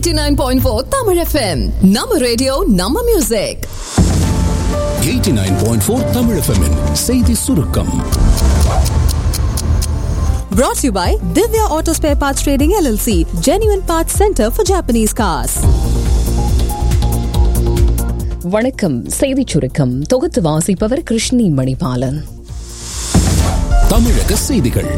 89.4 Tamil FM. நம்ம radio நம்ம music 89.4 Tamil FM -இன் செய்தி சுருக்கம் Brought to you by Divya Auto Spare Parts Trading LLC, genuine parts center for Japanese cars. வணக்கம் செய்திச் சுருக்கம் தொகுத்து வாசிப்பவர் கிருஷ்ணி மணிபாலன் தமிழக செய்திகள்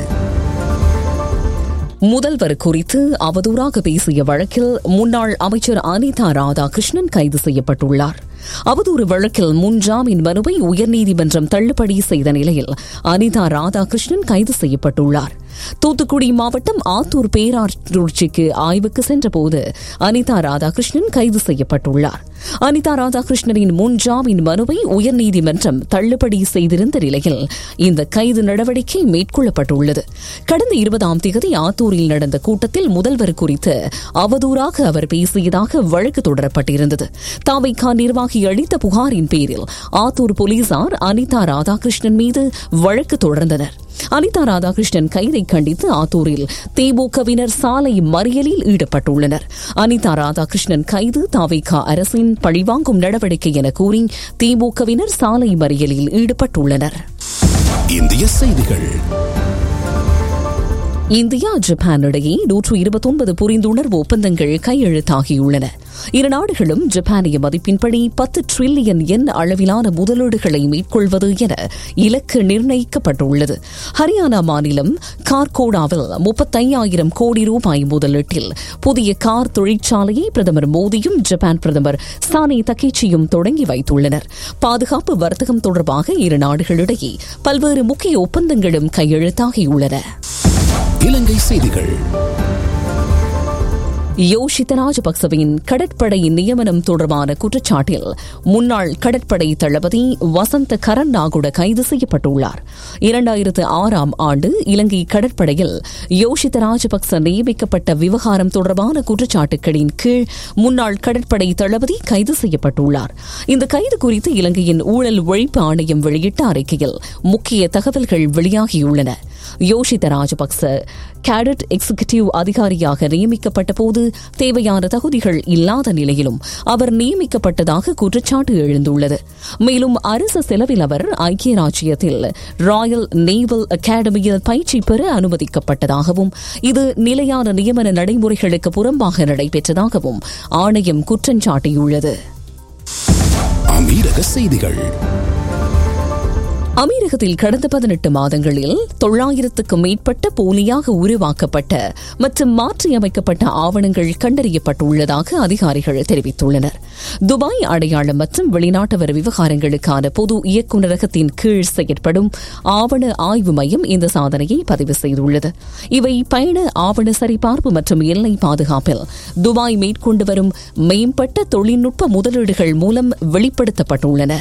முதல்வர் குறித்து அவதூறாக பேசிய வழக்கில் முன்னாள் அமைச்சர் அனிதா ராதாகிருஷ்ணன் கைது செய்யப்பட்டுள்ளார் அவதூறு வழக்கில் முன்ஜாமீன் மனுவை உயர்நீதிமன்றம் தள்ளுபடி செய்த நிலையில் அனிதா ராதாகிருஷ்ணன் கைது செய்யப்பட்டுள்ளார் தூத்துக்குடி மாவட்டம் ஆத்தூர் பேராரூர்ச்சிக்கு ஆய்வுக்கு சென்றபோது அனிதா ராதாகிருஷ்ணன் கைது செய்யப்பட்டுள்ளார் அனிதா ராதாகிருஷ்ணனின் முன்ஜாமீன் மனுவை உயர்நீதிமன்றம் தள்ளுபடி செய்திருந்த நிலையில் இந்த கைது நடவடிக்கை மேற்கொள்ளப்பட்டுள்ளது கடந்த இருபதாம் தேதி ஆத்தூரில் நடந்த கூட்டத்தில் முதல்வர் குறித்து அவதூறாக அவர் பேசியதாக வழக்கு தொடரப்பட்டிருந்தது தாவைக்கா நிர்வாகி அளித்த புகாரின் பேரில் ஆத்தூர் போலீசார் அனிதா ராதாகிருஷ்ணன் மீது வழக்கு தொடர்ந்தனர் அனிதா ராதாகிருஷ்ணன் கைதை கண்டித்து ஆத்தூரில் திமுகவினர் சாலை மறியலில் ஈடுபட்டுள்ளனர் அனிதா ராதாகிருஷ்ணன் கைது தாவேகா அரசின் பழிவாங்கும் நடவடிக்கை என கூறி திமுகவினர் சாலை மறியலில் ஈடுபட்டுள்ளனர் இந்திய செய்திகள் இந்தியா ஜப்பான் இடையே நூற்று இருபத்தொன்பது புரிந்துணர்வு ஒப்பந்தங்கள் கையெழுத்தாகியுள்ளன இரு நாடுகளும் ஜப்பானிய மதிப்பின்படி பத்து டிரில்லியன் எண் அளவிலான முதலீடுகளை மேற்கொள்வது என இலக்கு நிர்ணயிக்கப்பட்டுள்ளது ஹரியானா மாநிலம் கார்கோடாவில் முப்பத்தையாயிரம் கோடி ரூபாய் முதலீட்டில் புதிய கார் தொழிற்சாலையை பிரதமர் மோடியும் ஜப்பான் பிரதமர் சானே தக்கேச்சியும் தொடங்கி வைத்துள்ளனர் பாதுகாப்பு வர்த்தகம் தொடர்பாக இரு நாடுகளிடையே பல்வேறு முக்கிய ஒப்பந்தங்களும் கையெழுத்தாகியுள்ளன இலங்கை செய்திகள் யோஷித ராஜபக்சவின் கடற்படை நியமனம் தொடர்பான குற்றச்சாட்டில் முன்னாள் கடற்படை தளபதி வசந்த கரன்னாகுட கைது செய்யப்பட்டுள்ளார் இரண்டாயிரத்து ஆறாம் ஆண்டு இலங்கை கடற்படையில் யோஷித ராஜபக்ச நியமிக்கப்பட்ட விவகாரம் தொடர்பான குற்றச்சாட்டுகளின் கீழ் முன்னாள் கடற்படை தளபதி கைது செய்யப்பட்டுள்ளார் இந்த கைது குறித்து இலங்கையின் ஊழல் ஒழிப்பு ஆணையம் வெளியிட்ட அறிக்கையில் முக்கிய தகவல்கள் வெளியாகியுள்ளன யோஷித ராஜபக்ச கேடட் எக்ஸிகியூட்டிவ் அதிகாரியாக நியமிக்கப்பட்ட போது தேவையான தகுதிகள் இல்லாத நிலையிலும் அவர் நியமிக்கப்பட்டதாக குற்றச்சாட்டு எழுந்துள்ளது மேலும் அரசு செலவில் அவர் ஐக்கிய ராஜ்யத்தில் ராயல் நேவல் அகாடமியில் பயிற்சி பெற அனுமதிக்கப்பட்டதாகவும் இது நிலையான நியமன நடைமுறைகளுக்கு புறம்பாக நடைபெற்றதாகவும் ஆணையம் குற்றஞ்சாட்டியுள்ளது அமீரக செய்திகள் அமீரகத்தில் கடந்த பதினெட்டு மாதங்களில் தொள்ளாயிரத்துக்கும் மேற்பட்ட போலியாக உருவாக்கப்பட்ட மற்றும் மாற்றியமைக்கப்பட்ட ஆவணங்கள் கண்டறியப்பட்டுள்ளதாக அதிகாரிகள் தெரிவித்துள்ளனர் துபாய் அடையாளம் மற்றும் வெளிநாட்டவர் விவகாரங்களுக்கான பொது இயக்குநரகத்தின் கீழ் செயற்படும் ஆவண ஆய்வு மையம் இந்த சாதனையை பதிவு செய்துள்ளது இவை பயண ஆவண சரிபார்ப்பு மற்றும் எல்லை பாதுகாப்பில் துபாய் மேற்கொண்டு வரும் மேம்பட்ட தொழில்நுட்ப முதலீடுகள் மூலம் வெளிப்படுத்தப்பட்டுள்ளன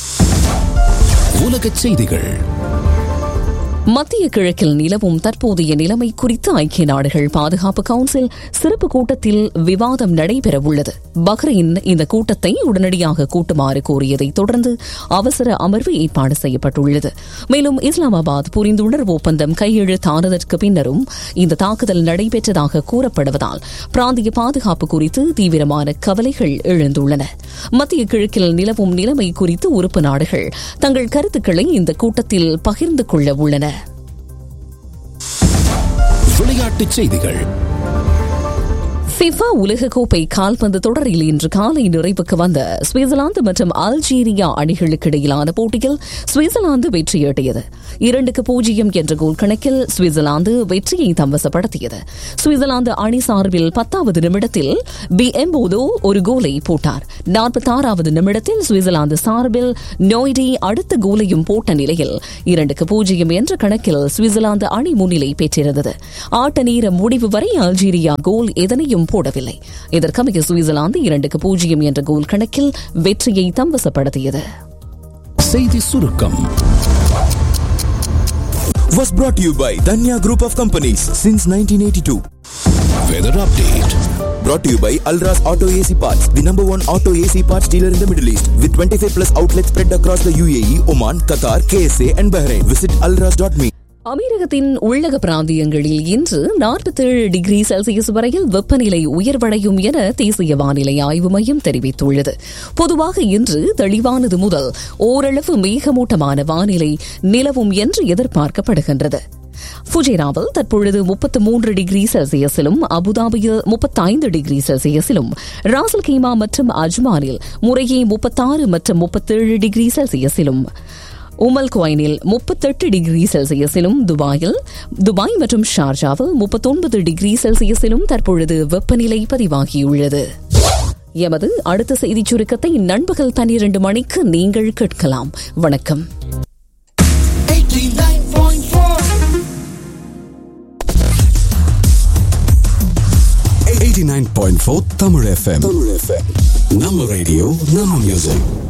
உலகச் செய்திகள் மத்திய கிழக்கில் நிலவும் தற்போதைய நிலைமை குறித்து ஐக்கிய நாடுகள் பாதுகாப்பு கவுன்சில் சிறப்பு கூட்டத்தில் விவாதம் நடைபெறவுள்ளது பஹ்ரைன் இந்த கூட்டத்தை உடனடியாக கூட்டுமாறு கோரியதை தொடர்ந்து அவசர அமர்வு ஏற்பாடு செய்யப்பட்டுள்ளது மேலும் இஸ்லாமாபாத் புரிந்துணர்வு ஒப்பந்தம் கையெழுத்தானதற்கு பின்னரும் இந்த தாக்குதல் நடைபெற்றதாக கூறப்படுவதால் பிராந்திய பாதுகாப்பு குறித்து தீவிரமான கவலைகள் எழுந்துள்ளன மத்திய கிழக்கில் நிலவும் நிலைமை குறித்து உறுப்பு நாடுகள் தங்கள் கருத்துக்களை இந்த கூட்டத்தில் பகிர்ந்து கொள்ள உள்ளன விளையாட்டுச் செய்திகள் ஃபிஃபா உலகக்கோப்பை கால்பந்து தொடரில் இன்று காலை நிறைவுக்கு வந்த சுவிட்சர்லாந்து மற்றும் அல்ஜீரியா அணிகளுக்கு இடையிலான போட்டியில் சுவிட்சர்லாந்து வெற்றியீட்டியது இரண்டுக்கு பூஜ்ஜியம் என்ற கோல் கணக்கில் சுவிட்சர்லாந்து வெற்றியை தம்வசப்படுத்தியது சுவிட்சர்லாந்து அணி சார்பில் பத்தாவது நிமிடத்தில் பி எம்போதோ ஒரு கோலை போட்டார் நாற்பத்தாறாவது நிமிடத்தில் சுவிட்சர்லாந்து சார்பில் நோய்டி அடுத்த கோலையும் போட்ட நிலையில் இரண்டுக்கு பூஜ்ஜியம் என்ற கணக்கில் சுவிட்சர்லாந்து அணி முன்னிலை பெற்றிருந்தது ஆட்ட நேர முடிவு வரை அல்ஜீரியா கோல் எதனையும் போடவில்லை இதற்கமைய சுவிட்சர்லாந்து இரண்டுக்கு பூஜ்ஜியம் என்ற கோல் கணக்கில் வெற்றியை தம்வசப்படுத்தியது செய்தி சுருக்கம் was brought to you by Danya Group of Companies since 1982. Weather update Brought to you by Alras Auto AC Parts, the number one auto AC parts dealer in the Middle East, with 25 plus outlets spread across the UAE, Oman, Qatar, KSA, and Bahrain. Visit alras.me. அமீரகத்தின் உள்ளக பிராந்தியங்களில் இன்று நாற்பத்தேழு degree Celsius வரையில் வெப்பநிலை உயர்வடையும் என தேசிய வானிலை ஆய்வு மையம் தெரிவித்துள்ளது பொதுவாக இன்று தெளிவானது முதல் ஓரளவு மேகமூட்டமான வானிலை நிலவும் என்று எதிர்பார்க்கப்படுகின்றது ஃபுஜேராவில் தற்பொழுது முப்பத்து மூன்று டிகிரி செல்சியஸிலும் அபுதாபியில் முப்பத்தைந்து டிகிரி செல்சியஸிலும் ராசல் கீமா மற்றும் அஜ்மானில் முறையே முப்பத்தாறு மற்றும் முப்பத்தேழு டிகிரி செல்சியஸிலும் உமல் குவைனில் முப்பத்தெட்டு டிகிரி செல்சியஸிலும் துபாயில் துபாய் மற்றும் ஷார்ஜாவில் முப்பத்தொன்பது டிகிரி செல்சியஸிலும் தற்பொழுது வெப்பநிலை பதிவாகியுள்ளது எமது அடுத்த செய்திச் சுருக்கத்தை நண்பகல் பன்னிரண்டு மணிக்கு நீங்கள் கேட்கலாம் வணக்கம் 89.4 Tamil FM. Tamil FM. நம்ம ரேடியோ நம்ம மியூசிக்